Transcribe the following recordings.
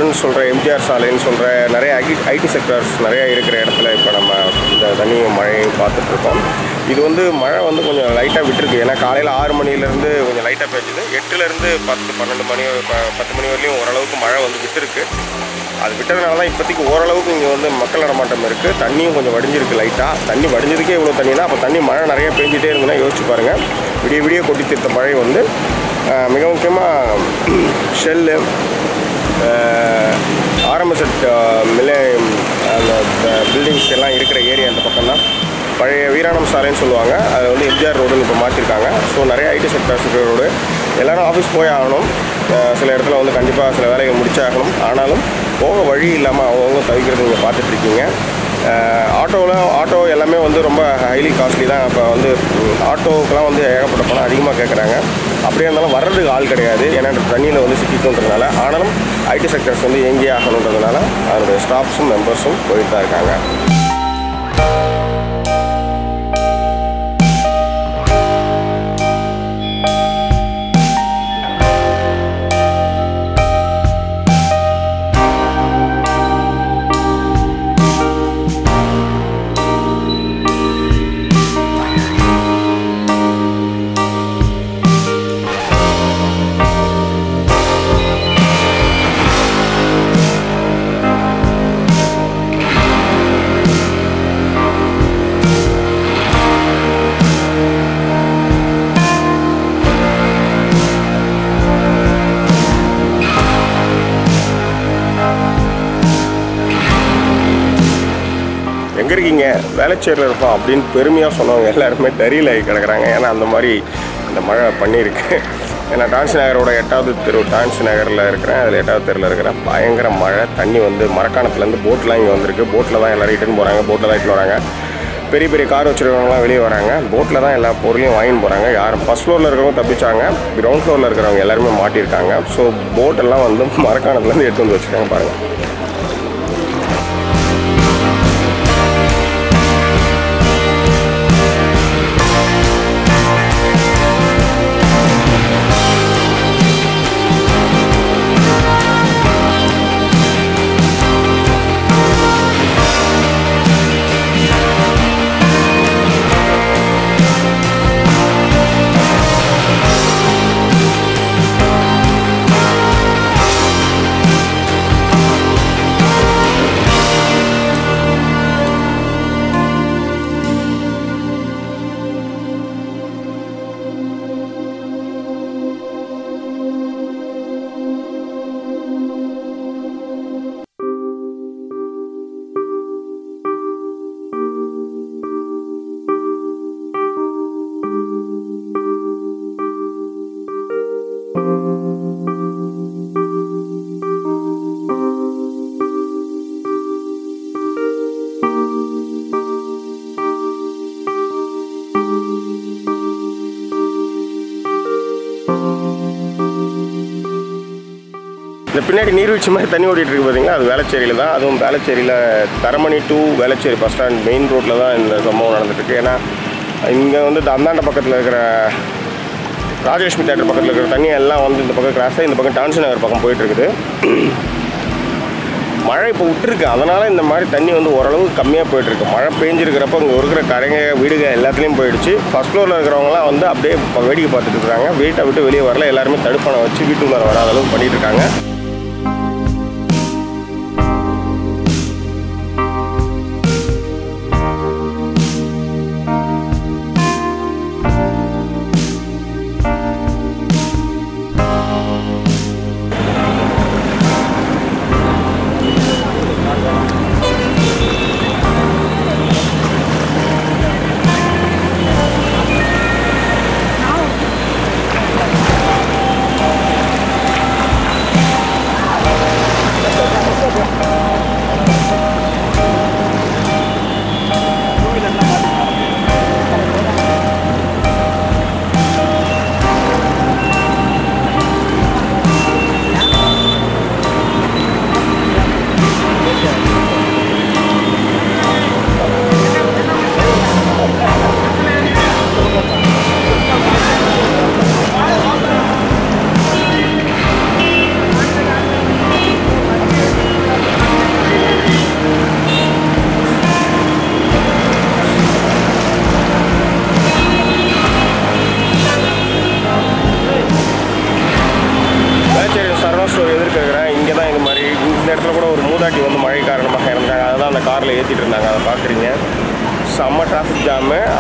ரோடுன்னு சொல்கிற எம்ஜிஆர் சாலைன்னு சொல்கிற நிறைய ஐடி ஐடி செக்டர்ஸ் நிறைய இருக்கிற இடத்துல இப்போ நம்ம இந்த தண்ணியும் மழையும் பார்த்துட்ருக்கோம் இது வந்து மழை வந்து கொஞ்சம் லைட்டாக விட்டுருக்கு ஏன்னா காலையில் ஆறு மணிலேருந்து கொஞ்சம் லைட்டாக பெஞ்சுது எட்டுலேருந்து பத்து பன்னெண்டு மணி ப- பத்து மணி வரையும் ஓரளவுக்கு மழை வந்து விட்டுருக்கு அது விட்டதுனால தான் இப்போதைக்கு ஓரளவுக்கு இங்கே வந்து மக்கள் நடமாட்டம் இருக்குது தண்ணியும் கொஞ்சம் வடிஞ்சிருக்கு லைட்டாக தண்ணி வடிஞ்சதுக்கே இவ்வளோ தண்ணினா அப்போ தண்ணி மழை நிறைய பெஞ்சிட்டே இருக்குன்னா யோசிச்சு பாருங்கள் விடிய விடிய கொட்டி தீர்த்த மழை வந்து ஆஹ், மிக முக்கியமாக ஷெல்லு ஆரம்பசெட் மில்லே அந்த பில்டிங்ஸ் எல்லாம் இருக்கிற ஏரியா அந்த பக்கம் தான் பழைய வீராணம் சாலைன்னு சொல்லுவாங்க அது வந்து எம்ஜிஆர் ரோடுன்னு இப்போ மாற்றிருக்காங்க ஸோ நிறைய ஐடி செக்டர்ஸ் இருக்கிற ரோடு எல்லாரும் ஆஃபீஸ் போய் ஆகணும் அஹ் சில இடத்துல வந்து கண்டிப்பாக சில வேலைகள் முடிச்சாகணும் ஆனாலும் போக வழி இல்லாமல் அவங்கவுங்க தவிக்கிறது நீங்கள் பார்த்துட்ருக்கீங்க ஆட்டோவில் ஆட்டோ எல்லாமே வந்து ரொம்ப ஹைலி காஸ்ட்லி தான் இப்போ வந்து ம், ஆட்டோக்கெலாம் வந்து ஏகப்பட்ட பணம் அதிகமாக கேட்குறாங்க அப்படியே இருந்தாலும் வர்றதுக்கு ஆள் கிடையாது ஏன்னா இந்த தண்ணியில் வந்து சிக்கிட்டுன்றதுனால ஆனாலும் ஐடி செக்டர்ஸ் வந்து எங்கேயே ஆகணுன்றதுனால அதனுடைய ஸ்டாஃப்ஸும் மெம்பர்ஸும் போயிட்டு தான் இருக்காங்க எங்கே இருக்கீங்க வேலைச்சேரியில் இருப்போம் அப்படின்னு பெருமையாக சொன்னவங்க எல்லாருமே டரியில் ஆகி கிடக்குறாங்க ஏன்னா அந்த மாதிரி இந்த மழை பண்ணியிருக்கு ஏன்னா டான்ஸ் நகரோட எட்டாவது தெரு டான்ஸ் நகரில் இருக்கிறேன் அதில் எட்டாவது தெருவில் இருக்கிறேன் பயங்கர மழை தண்ணி வந்து மரக்காணத்துலேருந்து போட்லாம் இங்கே வந்திருக்கு போட்டில் தான் எல்லாரும் இட்டுன்னு போகிறாங்க போட்டில் தான் இட்டுன்னு வராங்க பெரிய பெரிய கார் வச்சுருக்கவங்களாம் வெளியே வராங்க போட்டில் தான் எல்லா பொருளையும் வாங்கின்னு போகிறாங்க யாரும் ஃபஸ்ட் ஃப்ளோரில் இருக்கிறவங்க தப்பிச்சாங்க கிரவுண்ட் ஃப்ளோரில் இருக்கிறவங்க எல்லாருமே மாட்டியிருக்காங்க ஸோ போட்டெல்லாம் வந்து மரக்காணத்துலேருந்து எடுத்து வந்து வச்சுருக்காங்க பாருங்கள் இந்த பின்னாடி நீர்வீழ்ச்சி மாதிரி தண்ணி ஓடிட்டு இருக்கு பார்த்தீங்களா அது வேளச்சேரியில் தான் அதுவும் வேளச்சேரியில் Taramani to Velachery bus stand main ரோட்டில் தான் இந்த சம்பவம் நடந்துட்டு இருக்கு ஏன்னா இங்கே வந்து இந்த அந்தாண்ட பக்கத்தில் இருக்கிற ராஜலட்சுமி தேட்டர் பக்கத்தில் இருக்கிற தண்ணி எல்லாம் வந்து இந்த பக்கம் கிராஸ் ஆகி இந்த பக்கம் டான்சி நகர் பக்கம் போயிட்டு இருக்குது மழை இப்போ விட்டுருக்கு அதனால் இந்த மாதிரி தண்ணி வந்து ஓரளவு கம்மியாக போயிட்டுருக்கு மழை பெஞ்சிருக்கிறப்ப இங்கே இருக்கிற கரைங்க வீடுக எல்லாத்துலேயும் போயிடுச்சு ஃபஸ்ட் ஃப்ளோரில் இருக்கிறவங்களாம் வந்து அப்படியே இப்போ வேடிக்கை பார்த்துட்டு இருக்காங்க வீட்டை விட்டு வெளியே வரல எல்லாருமே தடுப்பணை வச்சு வீட்டுக்குள்ளே வராத அளவுக்கு பண்ணிட்டு இருக்காங்க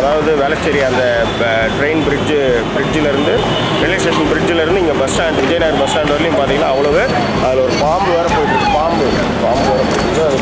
அதாவது வேளச்சேரி அந்த ட்ரெயின் பிரிட்ஜு பிரிட்ஜிலேருந்து ரயில்வே ஸ்டேஷன் பிரிட்ஜிலேருந்து இங்கே bus stand Vijayanagar bus stand வரலையும் பார்த்தீங்கன்னா அவ்வளவு அதில் ஒரு பாம்பு வேறு போயிட்டுருக்கு பாம்பு பாம்பு வேறு போயிட்டு அது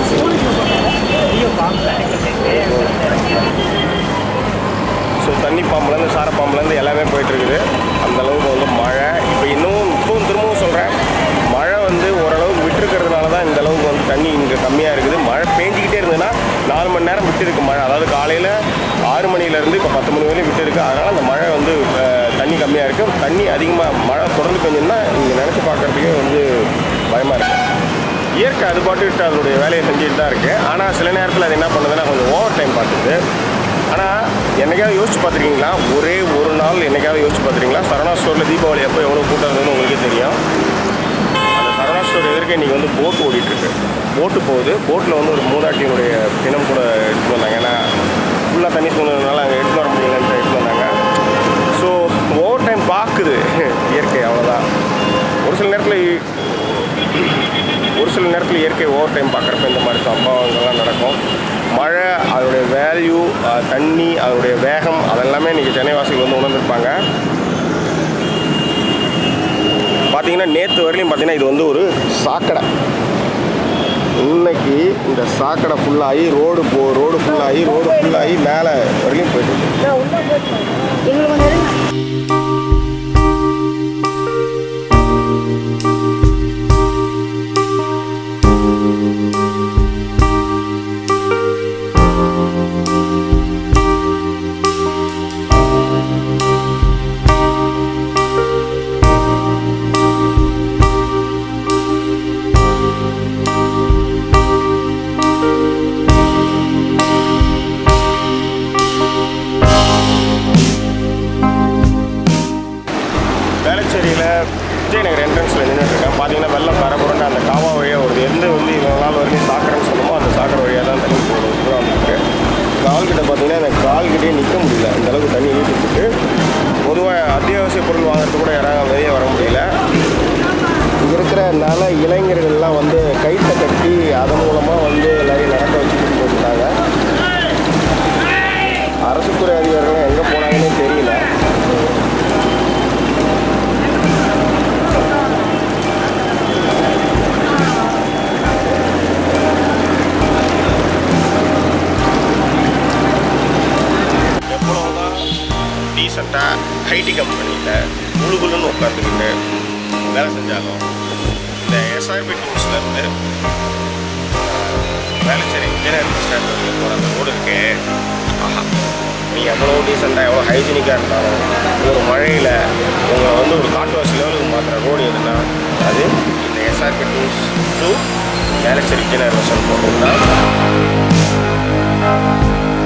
பாம்பு ஸோ தண்ணி பாம்புலேருந்து சார பாம்புலேருந்து எல்லாமே போயிட்டுருக்குது அந்த அளவுக்கு வந்து மழை இப்போ இன்னும் இப்பவும் திரும்பவும் சொல்கிறேன் மழை வந்து ஓரளவுக்கு விட்டுருக்கிறதுனால தான் இந்த அளவுக்கு வந்து தண்ணி இங்கே கம்மியாக இருக்குது மழை பேஞ்சிக்கிட்டே இருந்ததுன்னா நாலு மணி நேரம் விட்டு இருக்கு மழை அதாவது காலையில் ஆறு மணிலேருந்து இப்போ பத்து மணி வரையும் விட்டு இருக்கு அதனால் அந்த மழை வந்து அஹ், தண்ணி கம்மியாக இருக்குது தண்ணி அதிகமாக மழை தொடர்ந்து பெஞ்சுன்னா இங்கே நினச்சி பார்க்குறதுக்கே வந்து பயமாக இருக்குது இயற்கை அது பாட்டுக்கிட்டு அதனுடைய வேலையை செஞ்சுட்டு தான் இருக்குது ஆனால் சில நேரத்தில் அது என்ன பண்ணுதுன்னா கொஞ்சம் ஓவர் டைம் பார்த்துது ஆனால் என்னைக்காவது யோசிச்சு பார்த்துருக்கீங்களா ஒரே ஒரு நாள் என்னைக்காவது யோசிச்சு பார்த்துருக்கீங்களா சரவணா ஸ்டோரில் தீபாவளி அப்போ எவ்வளோ கூட்டம் இருந்ததுன்னு உங்களுக்கே தெரியும் அந்த சரவணா ஸ்டோர் எதிர்க்க இன்றைக்கி வந்து போட் ஓடிட்டுருக்கு போட்டு போகுது போட்டில் வந்து ஒரு மூதாட்டியினுடைய தினம் கூட எடுத்து வந்தாங்க ஏன்னா ஃபுல்லாக தண்ணி சூழ்நிலைனால அங்கே எடுத்து வர முடியலன்ட்டு எடுத்து வந்தாங்க ஸோ ஓவர் டைம் பார்க்குது இயற்கை அவ்வளோதான் ஒரு சில நேரத்தில் ஒரு சில நேரத்தில் இயற்கை ஓவர் டைம் பார்க்குறப்ப இந்த மாதிரி சம்பவங்கள்லாம் நடக்கும் மழை அதோடைய வேல்யூ தண்ணி அதோடைய வேகம் அதெல்லாமே இன்றைக்கி சென்னை வாசிகள் வந்து உணர்ந்திருப்பாங்க பார்த்தீங்கன்னா நேற்று வரையிலும் பார்த்தீங்கன்னா இது வந்து ஒரு சாக்கடை இன்னைக்கு இந்த சாக்கடை ஃபுல்லாகி ரோடு போ ரோடு ஃபுல்லாகி ரோடு ஃபுல்லாகி மேலே வரையிலும் போயிட்டு இருக்கு. எங்களுக்கு கொஞ்சம் இருங்க வேளச்சேரியில் விஜயநகர் என்ட்ரன்ஸில் நின்றுட்டுருக்கேன் பார்த்தீங்கன்னா வெள்ளம் பரபரன்னு அந்த காவா வழியாக வருது எந்த வந்து இவ்வளோ நாள் வரைக்கும் சாக்கடைன்னு சொல்லுமோ அந்த சாக்கடை வழியாக தான் தண்ணி போகுது தூரம் வந்துருக்கு கால்கிட்ட பார்த்தீங்கன்னா அந்த கால்கிட்டே நிற்க முடியல இந்த அளவுக்கு தண்ணி இழுத்துட்டு பொதுவாக அத்தியாவசிய பொருள் வாங்குறது கூட யாராவது வெளியே வர முடியல இங்கே இருக்கிற நல இளைஞர்கள்லாம் வந்து கைத்தை கட்டி அதன் மூலமாக வந்து எல்லாரையும் நடக்க வச்சுட்டு போயிருந்தாங்க அரசுத்துறை அதிகாரிகள் எங்கே போனாங்கன்னே தெரியல எவ்வளோதான் டீசெண்டாக ஐடி கம்பெனியில் குழுகுலுன்னு உட்காந்துக்கிட்டு வேலை செஞ்சாலும் இந்த எஸ்ஆர்பி டூல்ஸ்லேருந்து வேலைச்சேரி இன்ஜினியரிங் ஸ்டாண்ட் வரைக்கும் போகிற அந்த ரோடு இருக்கே ஆஹா நீ எவ்வளோ டீசெண்டாக எவ்வளோ ஹைஜீனிக்காக இருந்தாலும் ஒரு மழையில் உங்களை வந்து ஒரு காட்டுவாசி லெவலுக்கு மாற்றுற ரோடு எதுனா அது இந்த SRP tools to Velachery engineer மிஷன் போட்டு தான்